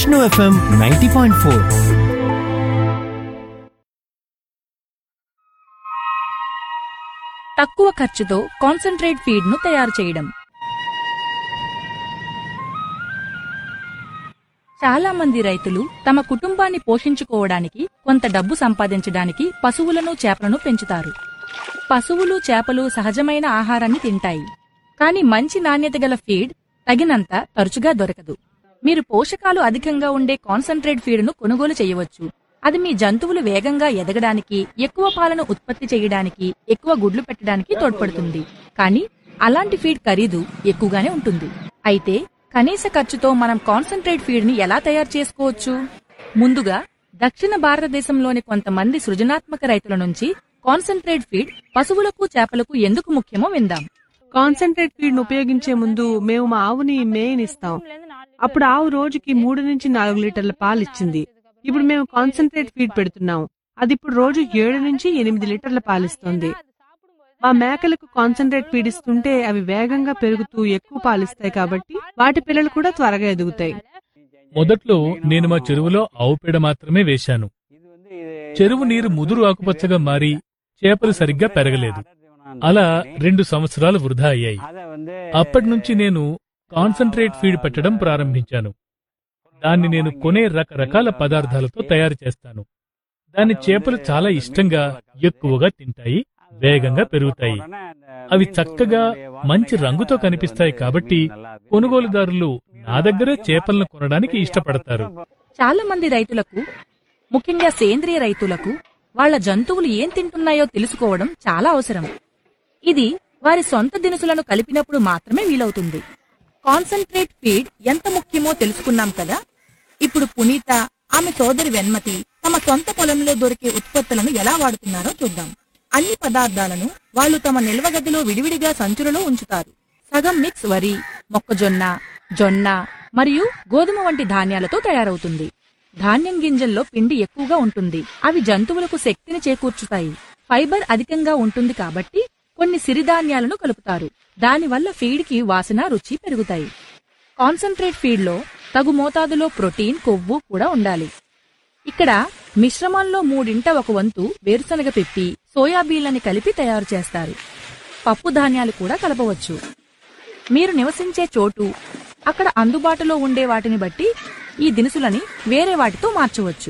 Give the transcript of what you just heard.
Vishnu FM ninety point four తక్కువ ఖర్చుతో concentrate feed ను తయారు చేయడం చాలా మంది రైతులు తమ కుటుంబాన్ని పోషించుకోవడానికి కొంత డబ్బు సంపాదించడానికి పశువులను చేపలను పెంచుతారు పశువులు చేపలు సహజమైన ఆహారాన్ని తింటాయి కానీ మంచి నాణ్యత గల ఫీడ్ తగినంత తరచుగా దొరకదు మీరు పోషకాలు అధికంగా ఉండే కాన్సంట్రేట్ ఫీడ్ను కొనుగోలు చేయవచ్చు అది మీ జంతువులు వేగంగా ఎదగడానికి ఎక్కువ పాలను ఉత్పత్తి చేయడానికి ఎక్కువ గుడ్లు పెట్టడానికి తోడ్పడుతుంది కానీ అలాంటి ఫీడ్ ఖరీదు ఎక్కువగానే ఉంటుంది అయితే కనీస ఖర్చుతో మనం కాన్సంట్రేట్ ఫీడ్ ని ఎలా తయారు చేసుకోవచ్చు ముందుగా దక్షిణ భారతదేశంలోని కొంతమంది సృజనాత్మక రైతుల నుంచి కాన్సంట్రేట్ ఫీడ్ పశువులకు చేపలకు ఎందుకు ముఖ్యమో విందాం కాన్సన్ట్రేట్ ఫీడ్ ను ఉపయోగించే ముందు మేము మా ఆవుని మేయనిస్తాం అప్పుడు ఆవు రోజుకి మూడు నుంచి నాలుగు లీటర్ల పాలు ఇచ్చింది ఇప్పుడు మేము కాన్సన్ట్రేట్ ఫీడ్ పెడుతున్నాం అది ఇప్పుడు రోజు ఏడు నుంచి ఎనిమిది లీటర్ల పాలిస్తుంది మా మేకలకు కాన్సన్ట్రేట్ ఫీడ్ ఇస్తుంటే అవి వేగంగా పెరుగుతూ ఎక్కువ పాలిస్తాయి కాబట్టి వాటి పిల్లలు కూడా త్వరగా ఎదుగుతాయి మొదట్లో నేను మా చెరువులో ఆవు పేడ మాత్రమే వేశాను చెరువు నీరు ముదురు ఆకుపచ్చగా మారి చేపలు సరిగ్గా పెరగలేదు అలా రెండు సంవత్సరాలు వృధా అయ్యాయి అప్పటి నుంచి నేను కాన్సంట్రేట్ ఫీడ్ పెట్టడం ప్రారంభించాను దాన్ని నేను కొనే రకరకాల పదార్థాలతో తయారు చేస్తాను దాన్ని చేపలు చాలా ఇష్టంగా ఎక్కువగా తింటాయి వేగంగా పెరుగుతాయి అవి చక్కగా మంచి రంగుతో కనిపిస్తాయి కాబట్టి కొనుగోలుదారులు నా దగ్గరే చేపలను కొనడానికి ఇష్టపడతారు చాలా మంది రైతులకు ముఖ్యంగా సేంద్రియ రైతులకు వాళ్ళ జంతువులు ఏం తింటున్నాయో తెలుసుకోవడం చాలా అవసరం ఇది వారి సొంత దినుసులను కలిపినప్పుడు మాత్రమే వీలవుతుంది కాన్సంట్రేట్ ఫీడ్ ఎంత ముఖ్యమో తెలుసుకున్నాం కదా ఇప్పుడు పునీత ఆమె సోదరి వెన్మతి తమ సొంత పొలంలో దొరికే ఉత్పత్తులను ఎలా వాడుతున్నారో చూద్దాం అన్ని పదార్థాలను వాళ్ళు తమ నిల్వ గదిలో విడివిడిగా సంచులలో ఉంచుతారు సగం మిక్స్ వరి మొక్కజొన్న జొన్న మరియు గోధుమ వంటి ధాన్యాలతో తయారవుతుంది ధాన్యం గింజల్లో పిండి ఎక్కువగా ఉంటుంది అవి జంతువులకు శక్తిని చేకూర్చుతాయి ఫైబర్ అధికంగా ఉంటుంది కాబట్టి కొన్ని సిరిధాన్యాలను కలుపుతారు దానివల్ల ఫీడ్కి వాసన రుచి పెరుగుతాయి కాన్సంట్రేట్ ఫీడ్లో తగు మోతాదులో ప్రోటీన్ కొవ్వు కూడా ఉండాలి ఇక్కడ మిశ్రమంలో మూడింట ఒక వంతు వేరుశనగ పిప్పి సోయాబీన్లని కలిపి తయారు చేస్తారు పప్పు ధాన్యాలు కూడా కలపవచ్చు మీరు నివసించే చోటు అక్కడ అందుబాటులో ఉండే వాటిని బట్టి ఈ దినుసులని వేరే వాటితో మార్చవచ్చు